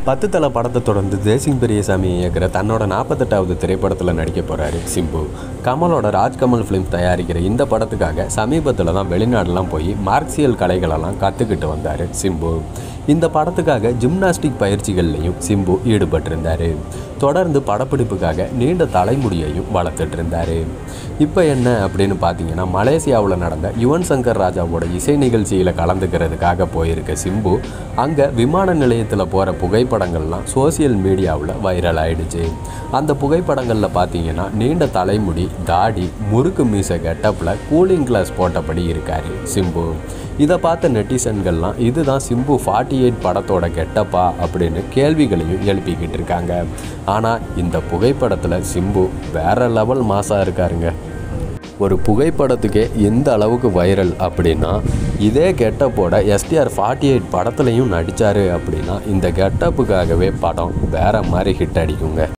பத்து தலை படத்தை தொடர்ந்து தேசிங் பெரியசாமி இயக்குற தன்னோட நாற்பத்தெட்டாவது திரைப்படத்தில் நடிக்க போகிறாரு சிம்பு கமலோட ராஜ்கமல் ஃபிலிம் தயாரிக்கிற இந்த படத்துக்காக சமீபத்தில் தான் வெளிநாடுலாம் போய் மார்க்சியல் கலைகளெல்லாம் கற்றுக்கிட்டு வந்தார் சிம்பு இந்த படத்துக்காக ஜிம்னாஸ்டிக் பயிற்சிகள்லையும் சிம்பு ஈடுபட்டிருந்தார் தொடர்ந்து படப்பிடிப்புக்காக நீண்ட தலைமுடியையும் வளர்த்துட்டு இருந்தார் இப்போ என்ன அப்படின்னு பார்த்தீங்கன்னா மலேசியாவில் நடந்த யுவன் சங்கர் ராஜாவோட இசை நிகழ்ச்சியில் கலந்துக்கிறதுக்காக போயிருக்க சிம்பு அங்கே விமான நிலையத்தில் போகிற புகைப்படங்கள்லாம் சோசியல் மீடியாவில் வைரல் ஆயிடுச்சு அந்த புகைப்படங்களில் பார்த்தீங்கன்னா நீண்ட தலைமுடி தாடி முறுக்கு மீச கெட்டப்பில் கூலிங் கிளாஸ் போட்டபடி இருக்கார் சிம்பு இதை பார்த்த நெட்டிசன்கள்லாம் இதுதான் சிம்பு ஃபார்ட்டி எயிட் படத்தோட கெட்டப்பா அப்படின்னு கேள்விகளையும் எழுப்பிக்கிட்டு இருக்காங்க ஆனால் இந்த புகைப்படத்தில் சிம்பு வேற லெவல் மாசாக இருக்காருங்க ஒரு புகைப்படத்துக்கே எந்த அளவுக்கு வைரல் அப்படின்னா இதே கெட்டப்போட எஸ்டிஆர் ஃபார்ட்டி எயிட் படத்துலையும் நடித்தார் அப்படின்னா இந்த கெட்டப்புக்காகவே படம் வேற மாதிரி ஹிட் அடிக்குங்க